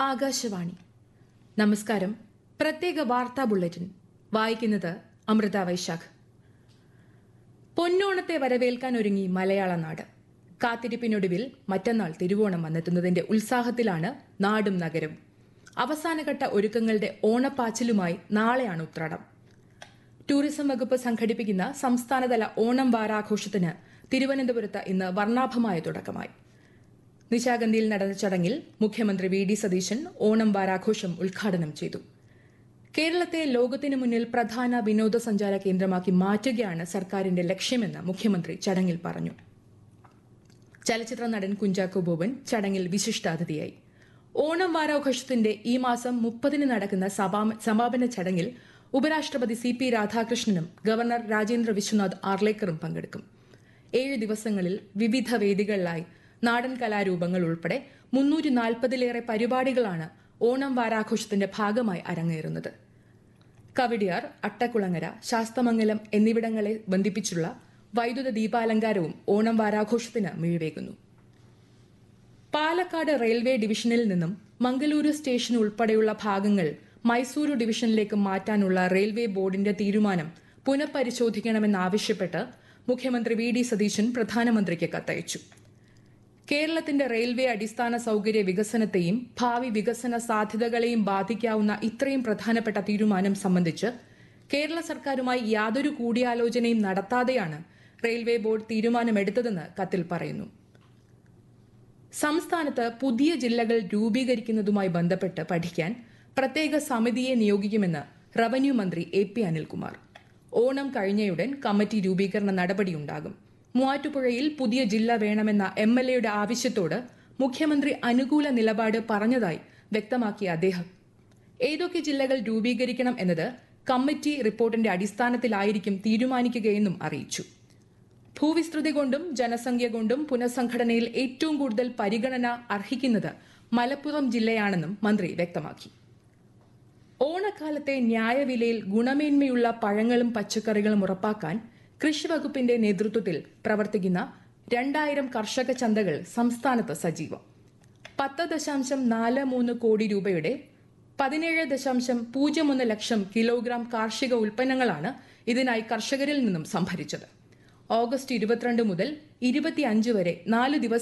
ആകാശവാണി നമസ്കാരം പ്രത്യേക വാർത്താ ബുള്ളറ്റിൻ വായിക്കുന്നത് അമൃത വൈശാഖ് പൊന്നോണത്തെ വരവേൽക്കാൻ ഒരുങ്ങി മലയാള നാട് കാത്തിരിപ്പിനൊടുവിൽ മറ്റന്നാൾ തിരുവോണം വന്നെത്തുന്നതിന്റെ ഉത്സാഹത്തിലാണ് നാടും നഗരവും അവസാനഘട്ട ഒരുക്കങ്ങളുടെ ഓണപ്പാച്ചിലുമായി നാളെയാണ് ഉത്രാടം ടൂറിസം വകുപ്പ് സംഘടിപ്പിക്കുന്ന സംസ്ഥാനതല ഓണം വാരാഘോഷത്തിന് തിരുവനന്തപുരത്ത് ഇന്ന് വർണ്ണാഭമായ തുടക്കമായി നിശാഗന്ധിയിൽ നടന്ന ചടങ്ങിൽ മുഖ്യമന്ത്രി വി ഡി സതീശൻ ഓണം വാരാഘോഷം ഉദ്ഘാടനം ചെയ്തു കേരളത്തെ ലോകത്തിനു മുന്നിൽ പ്രധാന വിനോദസഞ്ചാര കേന്ദ്രമാക്കി മാറ്റുകയാണ് സർക്കാരിന്റെ ലക്ഷ്യമെന്ന് മുഖ്യമന്ത്രി ചടങ്ങിൽ പറഞ്ഞു ചലച്ചിത്ര നടൻ കുഞ്ചാക്കോ ബോബൻ ചടങ്ങിൽ വിശിഷ്ടാതിഥിയായി ഓണം വാരാഘോഷത്തിന്റെ ഈ മാസം മുപ്പതിന് നടക്കുന്ന സമാ- സമാപന ചടങ്ങിൽ ഉപരാഷ്ട്രപതി സി പി രാധാകൃഷ്ണനും ഗവർണർ രാജേന്ദ്ര വിശ്വനാഥ് ആർലേക്കറും പങ്കെടുക്കും ഏഴ് ദിവസങ്ങളിൽ വിവിധ വേദികളിലായി നാടൻ കലാരൂപങ്ങൾ ഉൾപ്പെടെ മുന്നൂറ്റി നാൽപ്പതിലേറെ പരിപാടികളാണ് ഓണം വാരാഘോഷത്തിന്റെ ഭാഗമായി അരങ്ങേറുന്നത് കവടിയാർ അട്ടക്കുളങ്ങര ശാസ്തമംഗലം എന്നിവിടങ്ങളെ ബന്ധിപ്പിച്ചുള്ള വൈദ്യുത ദീപാലങ്കാരവും ഓണം വാരാഘോഷത്തിന് മിഴിവേകുന്നു പാലക്കാട് റെയിൽവേ ഡിവിഷനിൽ നിന്നും മംഗലൂരു സ്റ്റേഷൻ ഉൾപ്പെടെയുള്ള ഭാഗങ്ങൾ മൈസൂരു ഡിവിഷനിലേക്ക് മാറ്റാനുള്ള റെയിൽവേ ബോർഡിന്റെ തീരുമാനം പുനഃപരിശോധിക്കണമെന്നാവശ്യപ്പെട്ട് മുഖ്യമന്ത്രി വി ഡി സതീശൻ പ്രധാനമന്ത്രിക്ക് കത്തയച്ചു കേരളത്തിന്റെ റെയിൽവേ അടിസ്ഥാന സൌകര്യ വികസനത്തെയും ഭാവി വികസന സാധ്യതകളെയും ബാധിക്കാവുന്ന ഇത്രയും പ്രധാനപ്പെട്ട തീരുമാനം സംബന്ധിച്ച് കേരള സർക്കാരുമായി യാതൊരു കൂടിയാലോചനയും നടത്താതെയാണ് റെയിൽവേ ബോർഡ് തീരുമാനമെടുത്തതെന്ന് കത്തിൽ പറയുന്നു സംസ്ഥാനത്ത് പുതിയ ജില്ലകൾ രൂപീകരിക്കുന്നതുമായി ബന്ധപ്പെട്ട് പഠിക്കാൻ പ്രത്യേക സമിതിയെ നിയോഗിക്കുമെന്ന് റവന്യൂ മന്ത്രി എ പി അനിൽകുമാർ ഓണം കഴിഞ്ഞയുടൻ കമ്മിറ്റി രൂപീകരണ നടപടിയുണ്ടാകും മൂവാറ്റുപുഴയിൽ പുതിയ ജില്ല വേണമെന്ന എം എൽ എയുടെ ആവശ്യത്തോട് മുഖ്യമന്ത്രി അനുകൂല നിലപാട് പറഞ്ഞതായി വ്യക്തമാക്കിയ അദ്ദേഹം ഏതൊക്കെ ജില്ലകൾ രൂപീകരിക്കണം എന്നത് കമ്മിറ്റി റിപ്പോർട്ടിന്റെ അടിസ്ഥാനത്തിലായിരിക്കും തീരുമാനിക്കുകയെന്നും അറിയിച്ചു ഭൂവിസ്തൃതി കൊണ്ടും ജനസംഖ്യ കൊണ്ടും പുനഃസംഘടനയിൽ ഏറ്റവും കൂടുതൽ പരിഗണന അർഹിക്കുന്നത് മലപ്പുറം ജില്ലയാണെന്നും മന്ത്രി വ്യക്തമാക്കി ഓണക്കാലത്തെ ന്യായവിലയിൽ ഗുണമേന്മയുള്ള പഴങ്ങളും പച്ചക്കറികളും ഉറപ്പാക്കാൻ കൃഷി വകുപ്പിന്റെ നേതൃത്വത്തിൽ പ്രവർത്തിക്കുന്ന രണ്ടായിരം കർഷക ചന്തകൾ സംസ്ഥാനത്ത് സജീവം പത്ത് ദശാംശം നാല് മൂന്ന് കോടി രൂപയുടെ പതിനേഴ് ദശാംശം പൂജ്യം ഒന്ന് ലക്ഷം കിലോഗ്രാം കാർഷിക ഉൽപ്പന്നങ്ങളാണ് ഇതിനായി കർഷകരിൽ നിന്നും സംഭരിച്ചത് ഓഗസ്റ്റ് ഇരുപത്തിരണ്ട് മുതൽ ഇരുപത്തിയഞ്ച് വരെ നാല് ദിവസം